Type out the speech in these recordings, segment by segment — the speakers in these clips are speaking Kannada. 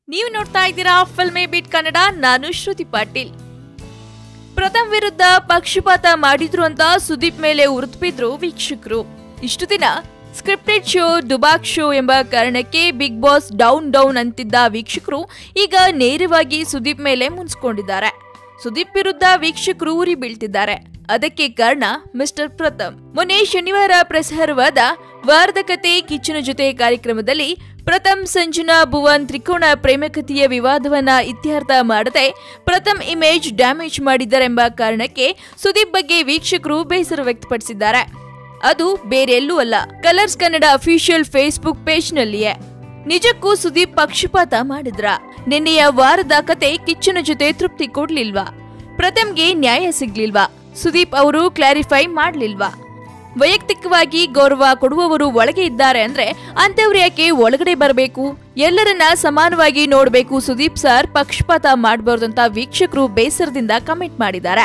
ನೀವು ನೋಡ್ತಾ ಇದ್ದೀರಾ ಫಿಲ್ಮೇ ಬೀಟ್ ಕನ್ನಡ ನಾನು ಶ್ರುತಿ ಪಾಟೀಲ್ ಪ್ರಥಮ್ ವಿರುದ್ಧ ಪಕ್ಷಪಾತ ಮಾಡಿದ್ರು ಅಂತ ಸುದೀಪ್ ಮೇಲೆ ಉರಿದ್ಬಿದ್ರು ವೀಕ್ಷಕರು ಇಷ್ಟು ದಿನ ಸ್ಕ್ರಿಪ್ಟೆಡ್ ಶೋ ಡುಬಾಕ್ ಶೋ ಎಂಬ ಕಾರಣಕ್ಕೆ ಬಿಗ್ ಬಾಸ್ ಡೌನ್ ಡೌನ್ ಅಂತಿದ್ದ ವೀಕ್ಷಕರು ಈಗ ನೇರವಾಗಿ ಸುದೀಪ್ ಮೇಲೆ ಮುನ್ಸ್ಕೊಂಡಿದ್ದಾರೆ ಸುದೀಪ್ ವಿರುದ್ಧ ವೀಕ್ಷಕರು ಉರಿ ಬೀಳ್ತಿದ್ದಾರೆ ಅದಕ್ಕೆ ಕಾರಣ ಮಿಸ್ಟರ್ ಪ್ರಥಮ್ ಮೊನ್ನೆ ಶನಿವಾರ ಪ್ರಸಾರವಾದ ವಾರದ ಕತೆ ಕಿಚ್ಚನ ಜೊತೆ ಕಾರ್ಯಕ್ರಮದಲ್ಲಿ ಪ್ರಥಮ್ ಸಂಜನಾ ಭುವನ್ ತ್ರಿಕೋಣ ಪ್ರೇಮಕತೆಯ ವಿವಾದವನ್ನ ಇತ್ಯರ್ಥ ಮಾಡದೆ ಪ್ರಥಮ್ ಇಮೇಜ್ ಡ್ಯಾಮೇಜ್ ಮಾಡಿದ್ದಾರೆಂಬ ಕಾರಣಕ್ಕೆ ಸುದೀಪ್ ಬಗ್ಗೆ ವೀಕ್ಷಕರು ಬೇಸರ ವ್ಯಕ್ತಪಡಿಸಿದ್ದಾರೆ ಅದು ಬೇರೆಲ್ಲೂ ಅಲ್ಲ ಕಲರ್ಸ್ ಕನ್ನಡ ಅಫಿಷಿಯಲ್ ಫೇಸ್ಬುಕ್ ಪೇಜ್ನಲ್ಲಿಯೇ ನಿಜಕ್ಕೂ ಸುದೀಪ್ ಪಕ್ಷಪಾತ ಮಾಡಿದ್ರ ನಿನ್ನೆಯ ವಾರದ ಕತೆ ಕಿಚ್ಚನ ಜೊತೆ ತೃಪ್ತಿ ಕೊಡ್ಲಿಲ್ವಾ ಪ್ರಥಮ್ಗೆ ನ್ಯಾಯ ಸಿಗ್ಲಿಲ್ವಾ ಸುದೀಪ್ ಅವರು ಕ್ಲಾರಿಫೈ ಮಾಡ್ಲಿಲ್ವಾ ವೈಯಕ್ತಿಕವಾಗಿ ಗೌರವ ಕೊಡುವವರು ಒಳಗೆ ಇದ್ದಾರೆ ಅಂದ್ರೆ ಅಂತವ್ರು ಯಾಕೆ ಒಳಗಡೆ ಬರಬೇಕು ಎಲ್ಲರನ್ನ ಸಮಾನವಾಗಿ ನೋಡಬೇಕು ಸುದೀಪ್ ಸರ್ ಪಕ್ಷಪಾತ ಮಾಡಬಾರ್ದು ಅಂತ ವೀಕ್ಷಕರು ಬೇಸರದಿಂದ ಕಮೆಂಟ್ ಮಾಡಿದ್ದಾರೆ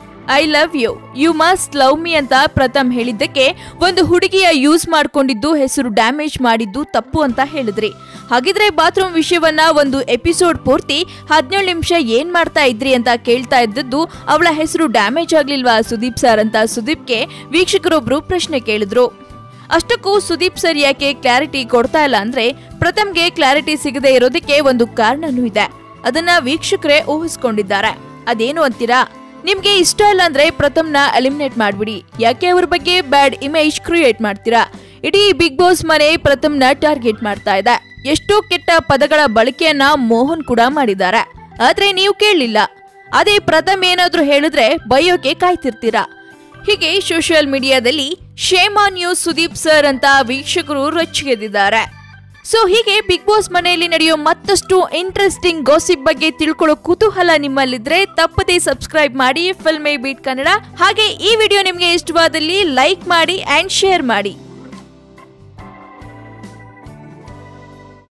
I love you you must love me ಅಂತ ಪ್ರಥಮ್ ಹೇಳಿದ್ದಕ್ಕೆ ಒಂದು ಹುಡುಗಿಯ ಯೂಸ್ ಮಾಡ್ಕೊಂಡಿದ್ದು ಹೆಸರು ಡ್ಯಾಮೇಜ್ ಮಾಡಿದ್ದು ತಪ್ಪು ಅಂತ ಹೇಳಿದ್ರಿ ಹಾಗಿದ್ರೆ ಬಾತ್ರೂಮ್ ವಿಷಯವನ್ನ ಒಂದು ಎಪಿಸೋಡ್ ಪೂರ್ತಿ ಹದಿನೇಳು ನಿಮಿಷ ಏನ್ ಮಾಡ್ತಾ ಇದ್ರಿ ಅಂತ ಕೇಳ್ತಾ ಇದ್ದದ್ದು ಅವಳ ಹೆಸರು ಡ್ಯಾಮೇಜ್ ಆಗ್ಲಿಲ್ವಾ ಸುದೀಪ್ ಸರ್ ಅಂತ ಸುದೀಪ್ಗೆ ವೀಕ್ಷಕರೊಬ್ರು ಪ್ರಶ್ನೆ ಕೇಳಿದ್ರು ಅಷ್ಟಕ್ಕೂ ಸುದೀಪ್ ಸರ್ ಯಾಕೆ ಕ್ಲಾರಿಟಿ ಕೊಡ್ತಾ ಇಲ್ಲ ಅಂದ್ರೆ ಪ್ರಥಮ್ಗೆ ಕ್ಲಾರಿಟಿ ಸಿಗದೆ ಇರೋದಕ್ಕೆ ಒಂದು ಕಾರಣನೂ ಇದೆ ಅದನ್ನ ವೀಕ್ಷಕರೇ ಊಹಿಸ್ಕೊಂಡಿದ್ದಾರೆ ಅದೇನು ಅಂತೀರಾ ನಿಮ್ಗೆ ಇಷ್ಟ ಇಲ್ಲ ಅಂದ್ರೆ ಪ್ರಥಮ್ನ ಎಲಿಮಿನೇಟ್ ಮಾಡ್ಬಿಡಿ ಯಾಕೆ ಅವ್ರ ಬಗ್ಗೆ ಬ್ಯಾಡ್ ಇಮೇಜ್ ಕ್ರಿಯೇಟ್ ಮಾಡ್ತೀರಾ ಇಡೀ ಬಿಗ್ ಬಾಸ್ ಮನೆ ಪ್ರಥಮ್ನ ಟಾರ್ಗೆಟ್ ಮಾಡ್ತಾ ಇದೆ ಎಷ್ಟೋ ಕೆಟ್ಟ ಪದಗಳ ಬಳಕೆಯನ್ನ ಮೋಹನ್ ಕೂಡ ಮಾಡಿದ್ದಾರೆ ಆದ್ರೆ ನೀವು ಕೇಳಲಿಲ್ಲ ಅದೇ ಪ್ರಥಮ್ ಏನಾದ್ರೂ ಹೇಳಿದ್ರೆ ಬಯೋಕೆ ಕಾಯ್ತಿರ್ತೀರಾ ಹೀಗೆ ಸೋಷಿಯಲ್ ಮೀಡಿಯಾದಲ್ಲಿ ಶೇಮಾ ನ್ಯೂಸ್ ಸುದೀಪ್ ಸರ್ ಅಂತ ವೀಕ್ಷಕರು ರೊಚ್ಚಿಗೆದ್ದಿದ್ದಾರೆ ಸೊ ಹೀಗೆ ಬಿಗ್ ಬಾಸ್ ಮನೆಯಲ್ಲಿ ನಡೆಯೋ ಮತ್ತಷ್ಟು ಇಂಟ್ರೆಸ್ಟಿಂಗ್ ಗಾಸಿಪ್ ಬಗ್ಗೆ ತಿಳ್ಕೊಳ್ಳೋ ಕುತೂಹಲ ನಿಮ್ಮಲ್ಲಿದ್ರೆ ತಪ್ಪದೇ ಸಬ್ಸ್ಕ್ರೈಬ್ ಮಾಡಿ ಫಿಲ್ಮೇ ಬೀಟ್ ಕನ್ನಡ ಹಾಗೆ ಈ ವಿಡಿಯೋ ನಿಮಗೆ ಇಷ್ಟವಾದಲ್ಲಿ ಲೈಕ್ ಮಾಡಿ ಅಂಡ್ ಶೇರ್ ಮಾಡಿ